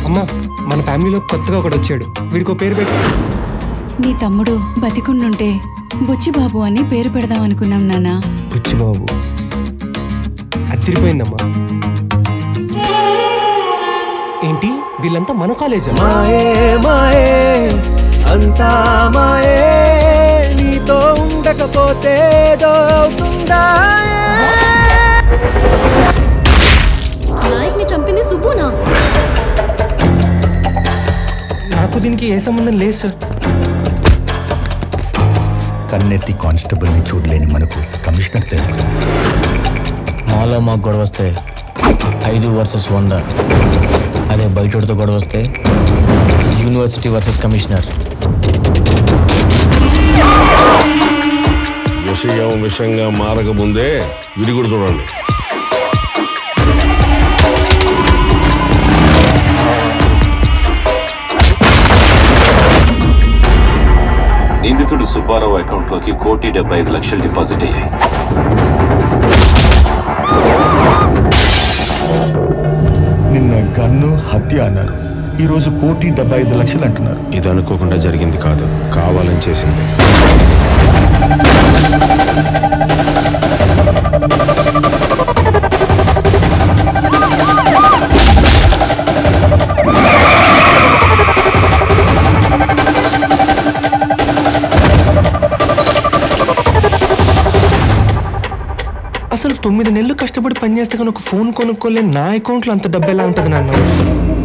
అమ్మా మన ఫ్యామిలీలో కొత్తగా ఒకడు వచ్చాడు వీడికో పేరు పెట్టు నీ తమ్ముడు బతికుండుంటే బుచ్చిబాబు అని పేరు పెడదాం అనుకున్నాం నాన్నా బుచ్చిబాబు అదిరిపోయిందమ్మా ఏంటి వీళ్ళంతా మన కాలేజా మాయే మాయే అంతా మాయే నీతో ఉండకపోతే ఏదో అవుతుందా నాయక్ ని చంపింది సుబ్బునా నాకు దీనికి ఏ సంబంధం లేదు సార్ కన్నెత్తి కానిస్టేబుల్ని చూడలేని మనకు కమిషనర్ తెలుసు మాలో మాకు గొడవ వస్తే ఐదు వర్సెస్ వంద అదే బయటతో గొడవ వస్తే యూనివర్సిటీ వర్సెస్ కమిషనర్ విషయం విషంగా మారకముందే విరుగుడు చూడండి నిందితుడు సుబ్బారావు అకౌంట్లోకి కోటి డెబ్బై ఐదు లక్షలు డిపాజిట్ అయ్యాయి నిన్న గన్ను హత్య అన్నారు ఈరోజు కోటి డెబ్బై ఐదు లక్షలు అంటున్నారు ఇది అనుకోకుండా జరిగింది కాదు కావాలని చేసింది అసలు తొమ్మిది నెలలు కష్టపడి పనిచేస్తే కానీ ఒక ఫోన్ కొనుక్కోలేని నా అకౌంట్లో అంత డబ్బు ఎలా ఉంటుంది నాన్న